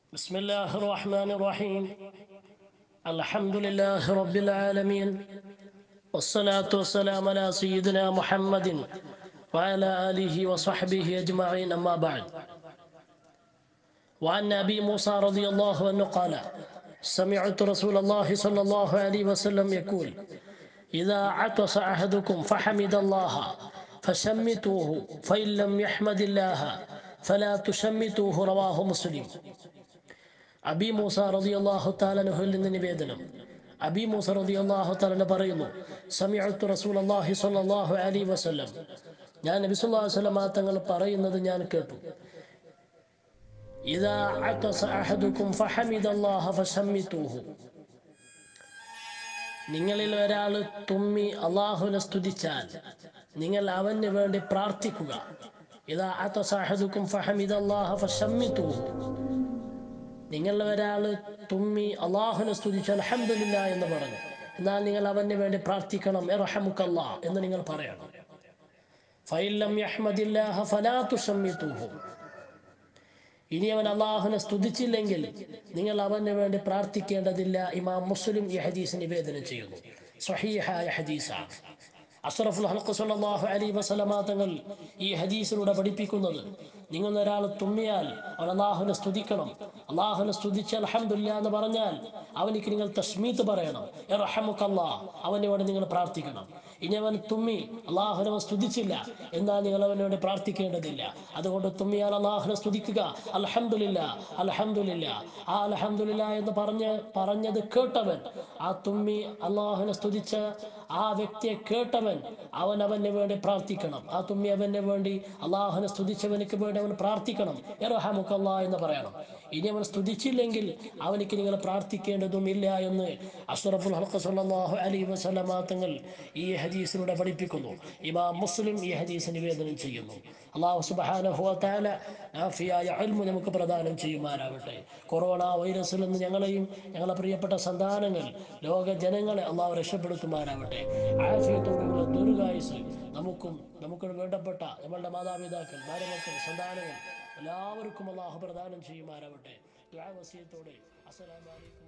بسم الله الرحمن الرحيم الحمد لله رب العالمين والصلاة والسلام على سيدنا محمد وعلى آله وصحبه أجمعين أما بعد وعن أبي موسى رضي الله عنه قال سمعت رسول الله صلى الله عليه وسلم يقول إذا عطس أحدكم فحمد الله فشمتوه فإن لم يحمد الله فلا تشمتوه رواه مسلم അബി മൂസ റതി അള്ളാഹു താലനുഹിൽ നിന്ന് നിവേദനം അബി മൂസ റതി അള്ളാഹു താലന് പറയുന്നു സമയത്തു റസൂൽ അള്ളാഹി സ്വല്ലല്ലാഹു അലൈഹി വസല്ലം ഞാൻ നബി സല്ലല്ലാഹു അലൈഹി വസല്ലം തങ്ങൾ പറയുന്നത് ഞാൻ കേട്ടു ഇദാ അഖസ അഹദുക്കും ഫഹമിദല്ലാഹ ഫശമ്മിതുഹു നിങ്ങളിൽ ഒരാൾ തുമ്മി അള്ളാഹുവിനെ സ്തുതിച്ചാൽ നിങ്ങൾ അവന് വേണ്ടി പ്രാർത്ഥിക്കുക ഇതാ അഖസ അഹദുക്കും ഫഹമിദല്ലാഹ ഫശമ്മിതുഹു നിങ്ങളിൽ ഒരാൾ തുമ്മി അള്ളാഹുനെ സ്തുതിച്ചു അലഹമില്ല എന്ന് പറഞ്ഞു എന്നാൽ നിങ്ങൾ അവന് വേണ്ടി പ്രാർത്ഥിക്കണം എറഹമുക്കല്ലാ എന്ന് നിങ്ങൾ പറയണം ഫൈലം യഹ്മദില്ലാഹ ഫലാ തുഷമ്മിതുഹു ഇനി അവൻ അള്ളാഹുനെ സ്തുതിച്ചില്ലെങ്കിൽ നിങ്ങൾ അവന് വേണ്ടി പ്രാർത്ഥിക്കേണ്ടതില്ല ഇമാം മുസ്ലിം ഈ ഹദീസ് നിവേദനം ചെയ്യുന്നു സ്വഹീഹായ ഹദീസാണ് അഷ്റഫുൽ ഹൽക്ക് സല്ലല്ലാഹു അലൈഹി വസല്ലമ തങ്ങൾ ഈ ഹദീസിലൂടെ പഠിപ്പിക്കുന്നത് നിങ്ങൾ ഒരാൾ തുമ്മിയാൽ അവൻ അള്ളാഹുനെ സ്തുതിക്കണം അള്ളാഹുനെ സ്തുതിച്ച് അൽഹംദുലില്ലാ എന്ന് പറഞ്ഞാൽ അവനിക്ക് നിങ്ങൾ തസ്മീത്ത് പറയണം റഹമുക്കല്ലാ അവനോട് നിങ്ങൾ പ്രാർത്ഥിക്കണം ഇനി അവൻ തുമ്മി അള്ളാഹുനെ അവൻ സ്തുതിച്ചില്ല എന്നാൽ നിങ്ങൾ അവന് വേണ്ടി പ്രാർത്ഥിക്കേണ്ടതില്ല അതുകൊണ്ട് തുമ്മിയാൽ അള്ളാഹുനെ സ്തുതിക്കുക അൽഹംദുലില്ല അൽഹംദുലില്ല ആ അൽഹംദുലില്ല എന്ന് പറഞ്ഞ് പറഞ്ഞത് കേട്ടവൻ ആ തുമ്മി അള്ളാഹുനെ സ്തുതിച്ച ആ വ്യക്തിയെ കേട്ടവൻ അവൻ അവന് വേണ്ടി പ്രാർത്ഥിക്കണം ആ തുമ്മി അവന് വേണ്ടി അള്ളാഹുനെ സ്തുതിച്ചവനക്ക് വേണ്ടി അവൻ പ്രാർത്ഥിക്കണം എറഹമുക്കല്ലാ എന്ന് പറയണം ഇനി അവൻ സ്തുതിച്ചില്ലെങ്കിൽ അവനിക്ക് നിങ്ങൾ പ്രാർത്ഥിക്കേണ്ടതുമില്ല എന്ന് അഷ്റഫുൽ ഹൽക്ക് സല്ലല്ലാഹു അലൈഹി വസല്ലമ തങ്ങൾ ഈ ഹദീസിലൂടെ പഠിപ്പിക്കുന്നു ഇമാം മുസ്ലിം ഈ ഹദീസ് നിവേദനം ചെയ്യുന്നു അള്ളാഹു സുബ്ഹാനഹു വ തആല നാഫിയായ ഇൽമു നമുക്ക് പ്രദാനം ചെയ്യുമാറാവട്ടെ കൊറോണ വൈറസിൽ നിന്ന് ഞങ്ങളെയും ഞങ്ങളെ പ്രിയപ്പെട്ട സന്താനങ്ങൾ ലോക ജനങ്ങളെ അള്ളാഹു രക്ഷപ്പെടുത്തുമാറാവട്ടെ ആഫിയത്തോടുള്ള ദീർഘായുസ് നമുക്കും നമുക്ക് വേണ്ടപ്പെട്ട നമ്മളുടെ മാതാപിതാക്കൾ ഭാര്യമക്കൾ സന്താനങ്ങൾ എല്ലാവർക്കും അള്ളാഹു പ്രദാനം ചെയ്യുമാറാവട്ടെ ദുആ വസിയത്തോടെ അസ്സലാമു അലൈക്കും